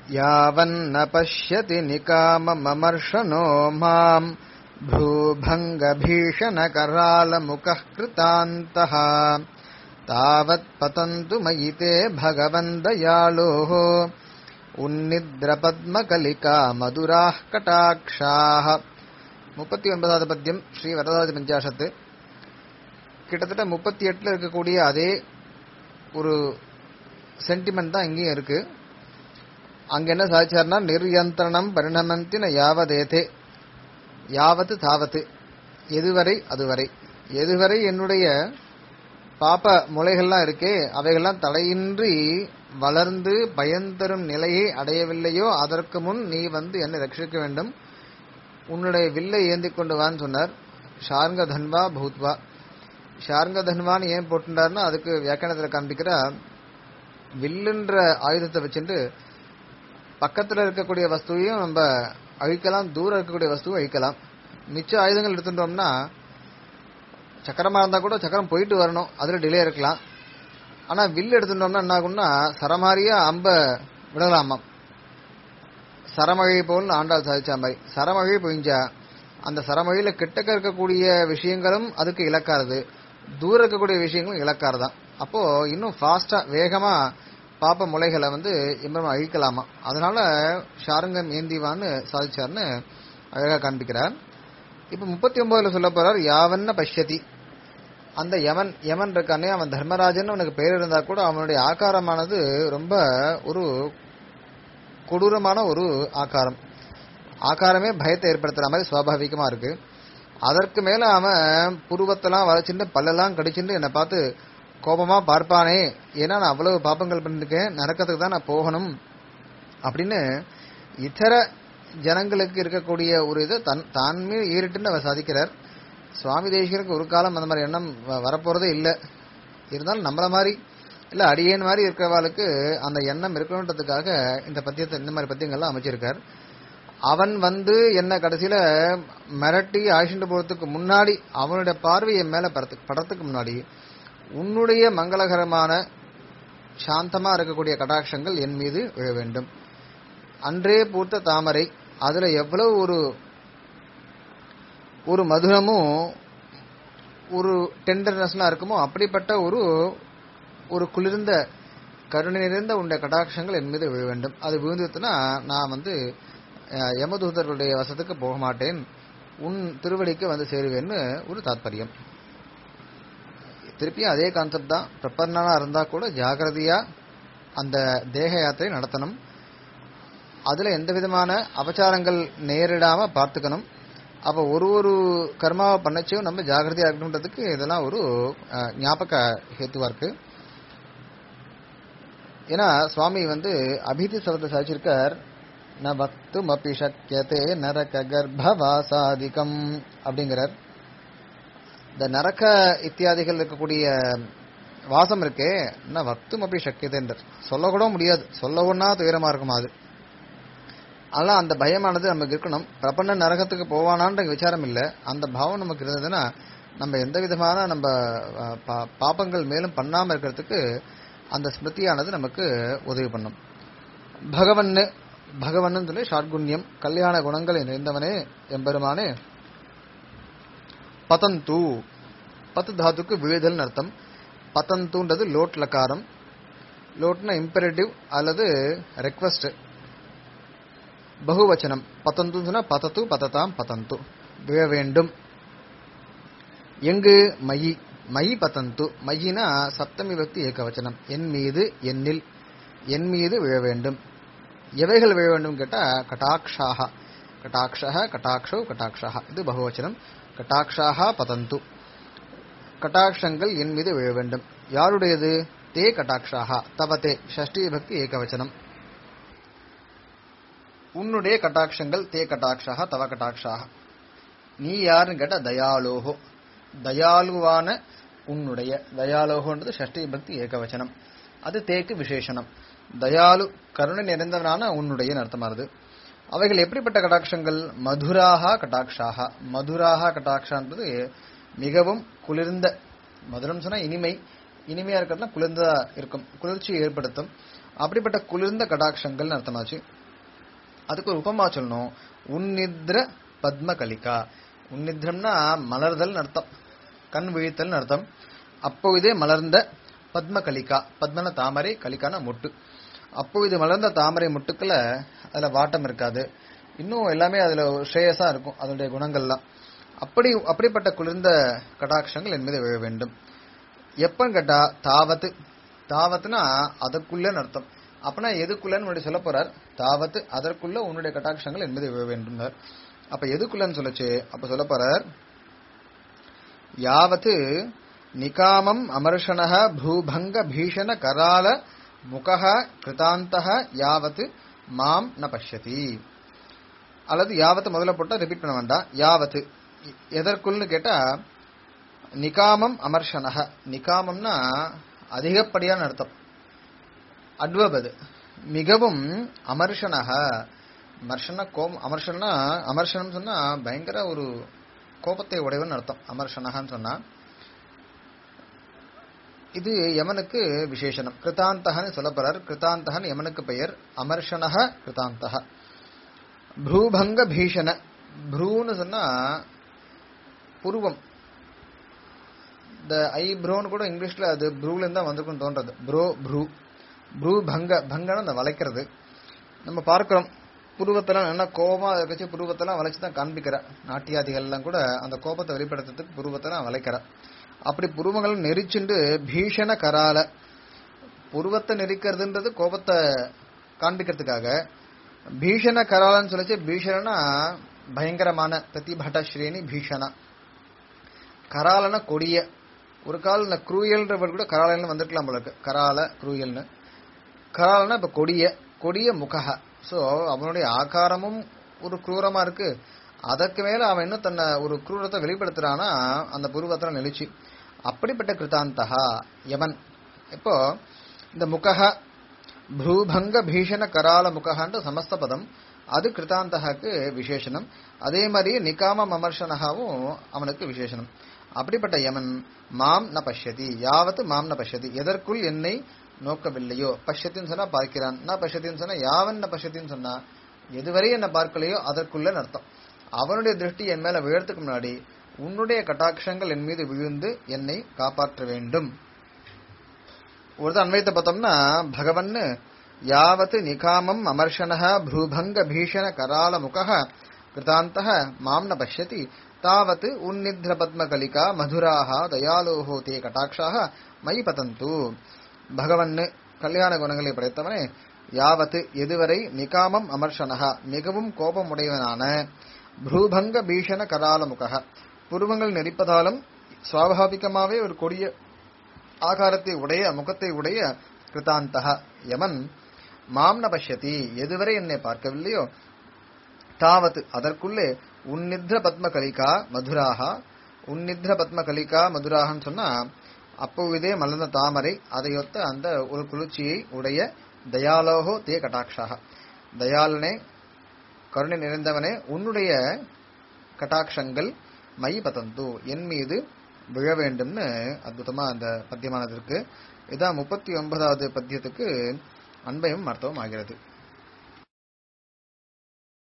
यावन्न पश्यति निकामममर्षणो माम् भ्रूभङ्गभीषणकरालमुखः कृतान्तः तावत् पतन्तु मयि ते भगवन् दयालोः உன்னித்ரபத்மகலிகா மதுராः கட்டாட்சாः முப்பத்தி ஒன்பதாவது பத்தியம் ஸ்ரீ வரதாஜ பஞ்சாசத்து கிட்டத்தட்ட முப்பத்தி எட்டுல இருக்கக்கூடிய அதே ஒரு சென்டிமெண்ட் தான் இங்கேயும் இருக்கு அங்க என்ன சாதிச்சார்னா நிர்யந்திரணம் பரிணமந்தின யாவதேதே யாவத்து தாவத்து எதுவரை அதுவரை எதுவரை என்னுடைய பாப்ப முளைகள்லாம் இருக்கே அவைகள்லாம் தடையின்றி வளர்ந்து பயன்தரும் நிலையை அடையவில்லையோ அதற்கு முன் நீ வந்து என்னை ரட்சிக்க வேண்டும் உன்னுடைய வில்லை ஏந்தி கொண்டு வான்னு சொன்னார் ஷார்ங்க தன்வா பூத்வா ஷார்ங்க தன்வான்னு ஏன் போட்டுட்டார்னா அதுக்கு வியாக்கியானத்தில் காண்பிக்கிற வில்லுன்ற ஆயுதத்தை வச்சுட்டு பக்கத்துல இருக்கக்கூடிய வஸ்துவையும் நம்ம அழிக்கலாம் தூரம் இருக்கக்கூடிய வஸ்துவை அழிக்கலாம் மிச்ச ஆயுதங்கள் எடுத்துட்டோம்னா சக்கரமா இருந்தா கூட சக்கரம் போயிட்டு வரணும் அதுல டிலே இருக்கலாம் ஆனா வில் எடுத்துட்டோம்னா என்ன ஆகும்னா சரமாரியா அம்ப விடலாமாம் சரமழை போல் ஆண்டாள் சாதிச்சா மாதிரி சரமழை பொழிஞ்சா அந்த சரமழையில கிட்டக்க இருக்கக்கூடிய விஷயங்களும் அதுக்கு இலக்காருது தூரம் இருக்கக்கூடிய விஷயங்களும் இலக்காருதான் அப்போ இன்னும் ஃபாஸ்டா வேகமா பாப்ப முளைகளை வந்து இம்மரம் அழிக்கலாமா அதனால ஷாருங்கம் ஏந்திவான்னு சாதிச்சார்னு அழகா காண்பிக்கிறார் இப்ப முப்பத்தி ஒன்பதுல சொல்ல போறார் யாவன்ன பஷ்யதி அந்த யமன் யமன் இருக்கானே அவன் தர்மராஜன் அவனுக்கு பேர் இருந்தா கூட அவனுடைய ஆகாரமானது ரொம்ப ஒரு கொடூரமான ஒரு ஆகாரம் ஆகாரமே பயத்தை ஏற்படுத்துற மாதிரி சுவாபாவிகமா இருக்கு அதற்கு மேல அவன் புருவத்தெல்லாம் வளைச்சுட்டு பல்லெல்லாம் கடிச்சுட்டு என்னை பார்த்து கோபமா பார்ப்பானே ஏன்னா நான் அவ்வளவு பாப்பங்கள் பண்ணிருக்கேன் நரக்கத்துக்கு தான் நான் போகணும் அப்படின்னு இதர ஜனங்களுக்கு இருக்கக்கூடிய ஒரு இதை தன் தான்மே ஈரிட்டுன்னு அவர் சாதிக்கிறார் சுவாமி தேசிகருக்கு ஒரு காலம் அந்த மாதிரி எண்ணம் வ- வரப்போறதே இல்லை இருந்தாலும் நம்மள மாதிரி இல்ல அடியேன் மாதிரி இருக்கிறவாளுக்கு அந்த எண்ணம் இருக்கணுன்றதுக்காக இந்த பத்தியத்தை இந்த மாதிரி பத்தியங்கள்லாம் அமைச்சிருக்கார் அவன் வந்து என்ன கடைசியில மிரட்டி ஆயிஷண்டு போறதுக்கு முன்னாடி அவனுடைய பார்வை என் மேல படத்துக்கு படத்துக்கு முன்னாடி உன்னுடைய மங்களகரமான சாந்தமா இருக்கக்கூடிய கடாட்சங்கள் என் மீது விழ வேண்டும் அன்றே பூர்த்த தாமரை அதுல எவ்வளவு ஒரு ஒரு மதுரமும் ஒரு டெண்டர்னஸ்லாம் இருக்குமோ அப்படிப்பட்ட ஒரு ஒரு குளிர்ந்த கருணை நிறைந்த உண்ட கடாட்சங்கள் என் மீது விழ வேண்டும் அது விழுந்ததுன்னா நான் வந்து அஹ், யமதூதர்களுடைய வசத்துக்கு போக மாட்டேன் உன் திருவடிக்கு வந்து சேருவேன்னு ஒரு தாத்பரியம் திருப்பியும் அதே கான்செப்ட் தான் பிரபன்னனா இருந்தா கூட ஜாகிரதையா அந்த தேக யாத்திரை நடத்தணும் அதுல எந்த விதமான அபச்சாரங்கள் நேரிடாம பார்த்துக்கணும் அப்ப ஒரு ஒரு கர்மாவை பண்ணச்சும் நம்ம ஜாகிரதையா இருக்கணுன்றதுக்கு இதெல்லாம் ஒரு அஹ், ஞாபக ஹேத்துவா இருக்கு ஏன்னா சுவாமி வந்து அபிதி சபத்தை சாதிச்சிருக்கார் ந பக்தும் அப்பி சக்கியதே நரக கர்ப்பவாசாதிகம் அப்படிங்கிறார் இந்த நரக இத்தியாதிகள் இருக்கக்கூடிய வாசம் இருக்கே என்ன வக்தும் அப்படி சக்கியதேன்றார் சொல்லக்கூட முடியாது சொல்லவுன்னா துயரமா இருக்குமா அது ஆனால் அந்த பயமானது நமக்கு இருக்கணும் பிரபண்ண நரகத்துக்கு போவானான்ற விசாரம் இல்லை அந்த பாவம் நமக்கு இருந்ததுன்னா நம்ம எந்த விதமான நம்ம அஹ், பா- பாபங்கள் மேலும் பண்ணாம இருக்கிறதுக்கு அந்த ஸ்மிருதியானது நமக்கு உதவி பண்ணும் பகவன் பகவன் சொல்லி ஷாட்குண்யம் கல்யாண குணங்களை நிறைந்தவனே எம்பெருமானே பதந்து பத்து தாத்துக்கு விழுதல் அர்த்தம் பதந்துன்றது லோட் லகாரம் லோட்னா இம்பெரேட்டிவ் அல்லது ரெக்வஸ்ட் பகுவச்சனம் பதந்து சொன்னா பதத்து பததாம் பதந்து விழ வேண்டும் எங்கு மயி மயி பதந்து மயினா சப்தமி பக்தி ஏகவச்சனம் என் மீது என்னில் என் மீது விழ வேண்டும் எவைகள் விழ வேண்டும் கேட்டா கட்டாட்சாக கட்டாட்சः கட்டாட்சோ கட்டாட்சः இது பகுவச்சனம் கட்டாட்சாக பதந்து கட்டாட்சங்கள் என் மீது விழ வேண்டும் யாருடையது தே கட்டாட்சாக தவதே ஷஷ்டி பக்தி ஏகவச்சனம் உன்னுடைய கட்டாட்சங்கள் தே கட்டாட்சாக தவ கட்டாட்சாக நீ யாருன்னு கேட்டா தயாலோகோ தயாலுவான உன்னுடைய தயாலோகோன்றது ஷஷ்டி பக்தி ஏகவச்சனம் அது தேக்கு விசேஷனம் தயாலு கருணை நிறைந்தவனான உன்னுடைய அர்த்தமானது அவைகள் எப்படிப்பட்ட கடாட்சங்கள் மதுராக கட்டாட்சாக மதுராக கட்டாட்சான்றது மிகவும் குளிர்ந்த மதுரம் சொன்னா இனிமை இனிமையா இருக்கிறதுனா குளிர்ந்ததா இருக்கும் குளிர்ச்சி ஏற்படுத்தும் அப்படிப்பட்ட குளிர்ந்த கடாட்சங்கள்னு அர்த்தமாச்சு அதுக்கு ஒரு உபமா சொல்லணும் உன்னித்ர பத்ம கலிகா உன்னித்ரம்னா மலர்தல் அர்த்தம் கண் விழித்தல் அர்த்தம் அப்பொழுதே மலர்ந்த பத்ம கலிகா பத்மன தாமரை கலிக்கான முட்டு அப்பொழுது மலர்ந்த தாமரை முட்டுக்களை அதுல வாட்டம் இருக்காது இன்னும் எல்லாமே அதுல ஸ்ரேயஸா இருக்கும் அதனுடைய குணங்கள்லாம் அப்படி அப்படிப்பட்ட குளிர்ந்த கடாட்சங்கள் என் மீது விழ வேண்டும் எப்பன்னு கேட்டா தாவத்து தாவத்துனா அதற்குள்ளன்னு அர்த்தம் அப்பனா எதுக்குள்ளன்னு முன்னாடி சொல்ல போறார் தாவத்து அதற்குள்ள உன்னுடைய கட்டாட்சங்கள் என் மீது விழ வேண்டும் அப்ப எதுக்குள்ளன்னு சொல்லுச்சு அப்ப சொல்ல போறார் யாவத்து நிகாமம் அமர்ஷணக பூபங்க பீஷண கரால முகஹ கிருதாந்தக யாவத்து மாம் ந பஷ்யதி அல்லது யாவத்து முதல்ல போட்டா ரிப்பீட் பண்ண வேண்டாம் யாவத்து எதற்குள்னு கேட்டா நிகாமம் அமர்ஷணக நிகாமம்னா அதிகப்படியான அர்த்தம் அட்வபது மிகவும் அமர்ஷணக மர்ஷன கோம் அமர்ஷனா அமர்ஷனம் சொன்னா பயங்கர ஒரு கோபத்தை உடையவன் அர்த்தம் அமர்ஷனகான்னு சொன்னா இது யமனுக்கு விசேஷனம் கிருதாந்தகன்னு சொல்லப்படுறார் கிருதாந்தகன் யமனுக்கு பெயர் அமர்ஷனக கிருதாந்தக ப்ரூபங்க பீஷண ப்ரூன்னு சொன்னா புருவம் இந்த ஐப்ரோன்னு கூட இங்கிலீஷ்ல அது ப்ரூல இருந்தா வந்திருக்கும் தோன்றது ப்ரோ ப்ரூ ப்ரூ பங்க பங்கன்னு அந்த வளைக்கிறது நம்ம பார்க்கிறோம் புருவத்தெல்லாம் நல்லா கோபமா வச்சு புருவத்தெல்லாம் வளைச்சு தான் காண்பிக்கிற நாட்டியாதிகள்லாம் கூட அந்த கோபத்தை வெளிப்படுத்துறதுக்கு புருவத்தெல்லாம் வளைக்கிற அப்படி புருவங்கள் நெரிச்சுண்டு பீஷண கரால புருவத்தை நெரிக்கிறதுன்றது கோபத்தை காண்பிக்கிறதுக்காக பீஷண கராலன்னு சொல்லிச்சு பீஷணனா பயங்கரமான பிரதிபட ஸ்ரேணி பீஷணா கராலன கொடிய ஒரு கால் இந்த குரூயல்ன்ற word கூட கராலன்னு வந்திருக்கலாம் போல இருக்கு கரால குரூயல்னு கராலனா இப்ப கொடிய கொடிய முகஹ சோ அவனுடைய ஆகாரமும் ஒரு குரூரமா இருக்கு அதற்கு மேல அவன் இன்னும் தன்னை ஒரு குரூரத்தை வெளிப்படுத்துறானா அந்த புருவத்துல நெளிச்சு அப்படிப்பட்ட கிருதாந்தகா யமன் இப்போ இந்த முகஹ ப்ரூபங்க பீஷண கரால முகஹன்ற சமஸ்த பதம் அது கிருதாந்தகாக்கு விசேஷனம் அதே மாதிரி நிகாம மமர்ஷனகாவும் அவனுக்கு விசேஷனம் அப்படிப்பட்ட யமன் மாம் ந பஷ்யதி யாவத்து மாம் ந பஷ்யதி எதற்குள் என்னை நோக்கவில்லையோ பஷ்யத்தின்னு சொன்னா பார்க்கிறான் ந பஷ்யத்தின்னு சொன்னா யாவன் ந பஷ்யத்தின்னு சொன்னா எதுவரை என்ன பார்க்கலையோ அதற்குள்ள அர்த்தம் அவனுடைய திருஷ்டி என் மேல விழறதுக்கு முன்னாடி உன்னுடைய கட்டாட்சங்கள் என் மீது விழுந்து என்னை காப்பாற்ற வேண்டும் ஒரு அன்வைத்த பார்த்தோம்னா பகவன் யாவத் நிகாமம் அமர்ஷணः ப்ரூபங்க பீஷண கரால முகः கிருதாந்தः மாம் ந பஷ்யதி தாவத் உன்னித்ர பத்மகலிகா மதுராக தயாலோஹோ தே கட்டாட்சாக மயி பதந்து பகவன் கல்யாண குணங்களை படைத்தவனே யாவத் எதுவரை நிகாமம் அமர்ஷணः மிகவும் கோபமுடையவனான ப்ரூபங்க பீஷண கரால முகः புருவங்கள் நெரிப்பதாலும் சுவாபாவிகமாவே ஒரு கொடிய ஆகாரத்தை உடைய முகத்தை உடைய கிருதாந்தக யமன் மாம் ந பஷ்யதி எதுவரை என்னை பார்க்கவில்லையோ தாவத் அதற்குள்ளே உன்னித்ர பத்ம கலிகா மதுராக உன்னித்ர பத்ம கலிகா மதுராகன்னு சொன்னா அப்பொழுதே மலர்ந்த தாமரை அதையொத்த அந்த ஒரு குளிர்ச்சியை உடைய தயாலோகோ தே கட்டாட்சாக தயாளனே கருணை நிறைந்தவனே உன்னுடைய கட்டாட்சங்கள் மை பதந்து என் மீது விழ வேண்டும்னு அற்புதமா அந்த பத்தியமானது இருக்கு இதான் முப்பத்தி ஒன்பதாவது பத்தியத்துக்கு அன்பையும் அர்த்தமும் ஆகிறது